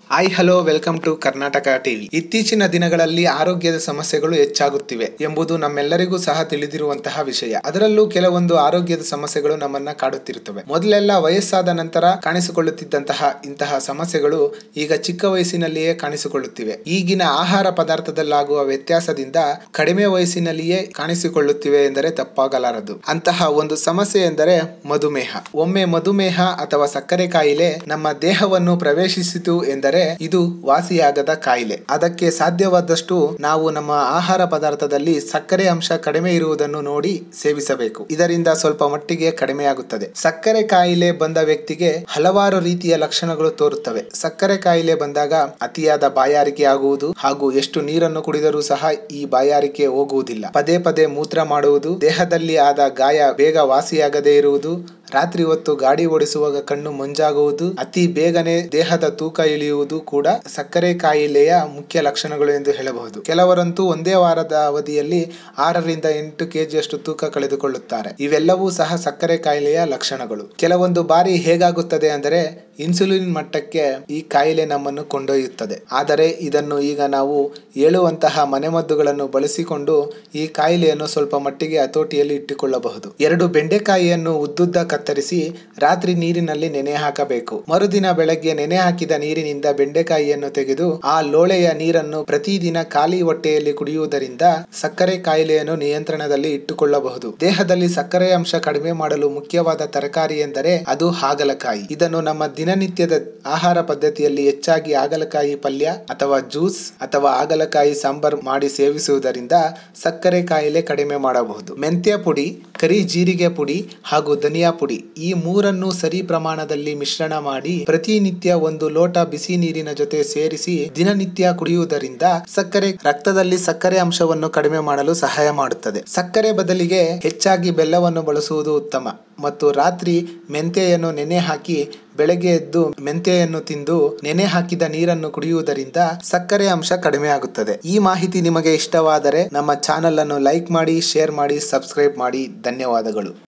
hi hello welcome to Karnataka TV ಇತ್ತೀಚಿನ ದಿನಗಳಲ್ಲಿ ಆರೋಗ್ಯದ ಸಮಸ್ಯೆಗಳು ಹೆಚ್ಚಾಗುತ್ತಿವೆ ಎಂಬುದು ನಮ್ಮೆಲ್ಲರಿಗೂ ಸಹ ತಿಳಿದಿರುವಂತಹ ವಿಷಯ ಅದರಲ್ಲೂ ಕೆಲವೊಂದು ಆರೋಗ್ಯದ ಸಮಸ್ಯೆಗಳು ನಮ್ಮನ್ನ ಕಾಡುತ್ತಿರುತ್ತವೆ ಮೊದಲೆಲ್ಲ ವಯಸ್ಸಾದ ನಂತರ ಕಾಣಿಸಿಕೊಳ್ಳುತ್ತಿದ್ದಂತಹ ಇಂತಹ ಸಮಸ್ಯೆಗಳು ಈಗ ಚಿಕ್ಕ ವಯಸ್ಸಿನಲ್ಲಿಯೇ ಕಾಣಿಸಿಕೊಳ್ಳುತ್ತಿವೆ ಈಗಿನ ಆಹಾರ ಪದಾರ್ಥದಲ್ಲಾಗುವ ವ್ಯತ್ಯಾಸದಿಂದ ಕಡಿಮೆ ವಯಸ್ಸಿನಲ್ಲಿಯೇ ಕಾಣಿಸಿಕೊಳ್ಳುತ್ತಿವೆ ಎಂದರೆ ತಪ್ಪಾಗಲಾರದು ಅಂತಹ ಒಂದು ಸಮಸ್ಯೆ ಎಂದರೆ ಮಧುಮೇಹ ಒಮ್ಮೆ ಮಧುಮೇಹ ಅಥವಾ ಸಕ್ಕರೆ ಕಾಯಿಲೆ ನಮ್ಮ ದೇಹವನ್ನು ಪ್ರವೇಶಿಸಿತು ಎಂದರೆ ಇದು ವಾಸಿಯಾಗದ ಕಾಯಿಲೆ ಅದಕ್ಕೆ ಸಾಧ್ಯವಾದಷ್ಟು ನಾವು ನಮ್ಮ ಆಹಾರ ಪದಾರ್ಥದಲ್ಲಿ ಸಕ್ಕರೆ ಅಂಶ ಕಡಿಮೆ ಇರುವುದನ್ನು ನೋಡಿ ಸೇವಿಸಬೇಕು ಇದರಿಂದ ಸ್ವಲ್ಪ ಮಟ್ಟಿಗೆ ಕಡಿಮೆಯಾಗುತ್ತದೆ ಸಕ್ಕರೆ ಕಾಯಿಲೆ ಬಂದ ವ್ಯಕ್ತಿಗೆ ಹಲವಾರು ರೀತಿಯ ಲಕ್ಷಣಗಳು ತೋರುತ್ತವೆ ಸಕ್ಕರೆ ಕಾಯಿಲೆ ಬಂದಾಗ ಅತಿಯಾದ ಬಾಯಾರಿಕೆ ಆಗುವುದು ಹಾಗೂ ಎಷ್ಟು ನೀರನ್ನು ಕುಡಿದರೂ ಸಹ ಈ ಬಾಯಾರಿಕೆ ಹೋಗುವುದಿಲ್ಲ ಪದೇ ಪದೇ ಮೂತ್ರ ಮಾಡುವುದು ದೇಹದಲ್ಲಿ ಆದ ಗಾಯ ಬೇಗ ವಾಸಿಯಾಗದೇ ಇರುವುದು ರಾತ್ರಿ ಹೊತ್ತು ಗಾಡಿ ಓಡಿಸುವಾಗ ಕಣ್ಣು ಮಂಜಾಗುವುದು ಅತಿ ಬೇಗನೆ ದೇಹದ ತೂಕ ಇಳಿಯುವುದು ಕೂಡ ಸಕ್ಕರೆ ಕಾಯಿಲೆಯ ಮುಖ್ಯ ಲಕ್ಷಣಗಳು ಎಂದು ಹೇಳಬಹುದು ಕೆಲವರಂತೂ ಒಂದೇ ವಾರದ ಅವಧಿಯಲ್ಲಿ ಆರರಿಂದ ಎಂಟು ಕೆಜಿಯಷ್ಟು ತೂಕ ಕಳೆದುಕೊಳ್ಳುತ್ತಾರೆ ಇವೆಲ್ಲವೂ ಸಹ ಸಕ್ಕರೆ ಕಾಯಿಲೆಯ ಲಕ್ಷಣಗಳು ಕೆಲವೊಂದು ಬಾರಿ ಹೇಗಾಗುತ್ತದೆ ಅಂದರೆ ಇನ್ಸುಲಿನ್ ಮಟ್ಟಕ್ಕೆ ಈ ಕಾಯಿಲೆ ನಮ್ಮನ್ನು ಕೊಂಡೊಯ್ಯುತ್ತದೆ ಆದರೆ ಇದನ್ನು ಈಗ ನಾವು ಹೇಳುವಂತಹ ಮನೆಮದ್ದುಗಳನ್ನು ಬಳಸಿಕೊಂಡು ಈ ಕಾಯಿಲೆಯನ್ನು ಸ್ವಲ್ಪ ಮಟ್ಟಿಗೆ ಹತೋಟಿಯಲ್ಲಿ ಇಟ್ಟುಕೊಳ್ಳಬಹುದು ಎರಡು ಬೆಂಡೆಕಾಯಿಯನ್ನು ಉದ್ದುದ್ದ ಕತ್ತರಿಸಿ ರಾತ್ರಿ ನೀರಿನಲ್ಲಿ ನೆನೆ ಹಾಕಬೇಕು ಮರುದಿನ ಬೆಳಗ್ಗೆ ನೆನೆ ಹಾಕಿದ ನೀರಿನಿಂದ ಬೆಂಡೆಕಾಯಿಯನ್ನು ತೆಗೆದು ಆ ಲೋಳೆಯ ನೀರನ್ನು ಪ್ರತಿದಿನ ಖಾಲಿ ಹೊಟ್ಟೆಯಲ್ಲಿ ಕುಡಿಯುವುದರಿಂದ ಸಕ್ಕರೆ ಕಾಯಿಲೆಯನ್ನು ನಿಯಂತ್ರಣದಲ್ಲಿ ಇಟ್ಟುಕೊಳ್ಳಬಹುದು ದೇಹದಲ್ಲಿ ಸಕ್ಕರೆ ಅಂಶ ಕಡಿಮೆ ಮಾಡಲು ಮುಖ್ಯವಾದ ತರಕಾರಿ ಎಂದರೆ ಅದು ಹಾಗಲಕಾಯಿ ಇದನ್ನು ನಮ್ಮ ದಿನನಿತ್ಯದ ಆಹಾರ ಪದ್ಧತಿಯಲ್ಲಿ ಹೆಚ್ಚಾಗಿ ಹಾಗಲಕಾಯಿ ಪಲ್ಯ ಅಥವಾ ಜ್ಯೂಸ್ ಅಥವಾ ಹಾಗಲಕಾಯಿ ಸಾಂಬಾರ್ ಮಾಡಿ ಸೇವಿಸುವುದರಿಂದ ಸಕ್ಕರೆ ಕಾಯಿಲೆ ಕಡಿಮೆ ಮಾಡಬಹುದು ಮೆಂತ್ಯ ಪುಡಿ ಕರಿ ಜೀರಿಗೆ ಪುಡಿ ಹಾಗೂ ಧನಿಯಾ ಪುಡಿ ಈ ಮೂರನ್ನು ಸರಿ ಪ್ರಮಾಣದಲ್ಲಿ ಮಿಶ್ರಣ ಮಾಡಿ ಪ್ರತಿನಿತ್ಯ ಒಂದು ಲೋಟ ಬಿಸಿ ನೀರಿನ ಜೊತೆ ಸೇರಿಸಿ ದಿನನಿತ್ಯ ಕುಡಿಯುವುದರಿಂದ ಸಕ್ಕರೆ ರಕ್ತದಲ್ಲಿ ಸಕ್ಕರೆ ಅಂಶವನ್ನು ಕಡಿಮೆ ಮಾಡಲು ಸಹಾಯ ಮಾಡುತ್ತದೆ ಸಕ್ಕರೆ ಬದಲಿಗೆ ಹೆಚ್ಚಾಗಿ ಬೆಲ್ಲವನ್ನು ಬಳಸುವುದು ಉತ್ತಮ ಮತ್ತು ರಾತ್ರಿ ಮೆಂತೆಯನ್ನು ನೆನೆ ಹಾಕಿ ಬೆಳಗ್ಗೆ ಎದ್ದು ಮೆಂತೆಯನ್ನು ತಿಂದು ನೆನೆ ಹಾಕಿದ ನೀರನ್ನು ಕುಡಿಯುವುದರಿಂದ ಸಕ್ಕರೆ ಅಂಶ ಕಡಿಮೆ ಆಗುತ್ತದೆ ಈ ಮಾಹಿತಿ ನಿಮಗೆ ಇಷ್ಟವಾದರೆ ನಮ್ಮ ಚಾನಲ್ ಅನ್ನು ಲೈಕ್ ಮಾಡಿ ಶೇರ್ ಮಾಡಿ ಸಬ್ಸ್ಕ್ರೈಬ್ ಮಾಡಿ ಧನ್ಯವಾದಗಳು